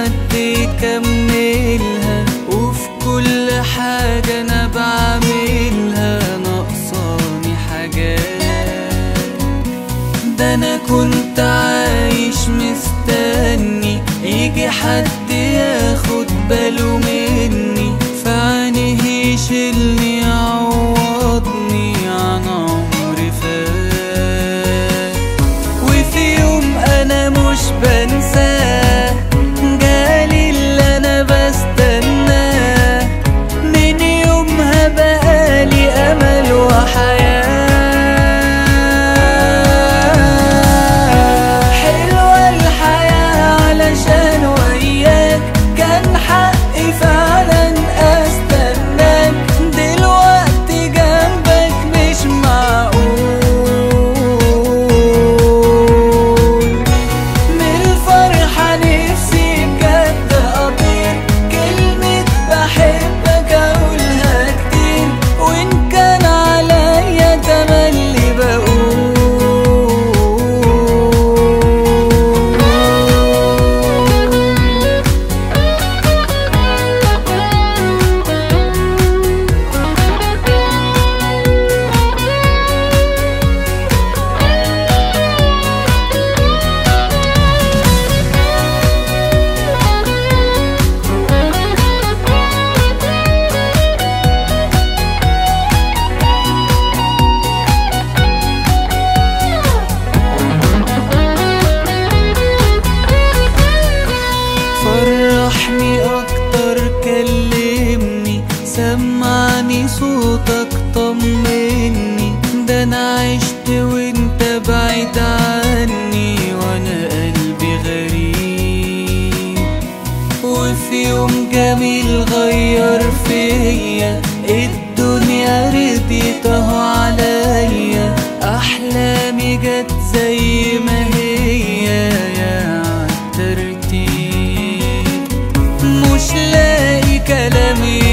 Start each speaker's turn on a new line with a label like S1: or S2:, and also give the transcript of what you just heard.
S1: حد يكملها وفي كل حاجة أنا بعملها ناقصاني حاجات ده أنا كنت عايش مستني يجي حد ياخد باله مني فعينيه يشيلني يعوضني عن عمري فات وفي يوم انا مش بنساه جالي اللي انا بستناه من يومها بقالي امل وحياه حلوه الحياه علشان وياك كان حقي فعلا استناك دلوقتي جنبك مش معقول من الفرحة نفسي بجد أطير كلمة بحبك أقولها كتير وإن كان عليا تملي بقول فرحني اكتر كلمني سمعني صوتك طمني ده انا عشت وانت بعيد عني وانا قلبي غريب وفي يوم جميل غير فيا الدنيا رديت اهو عليا احلامي جت زي ما هي يا عالترتيب مش لاقي كلام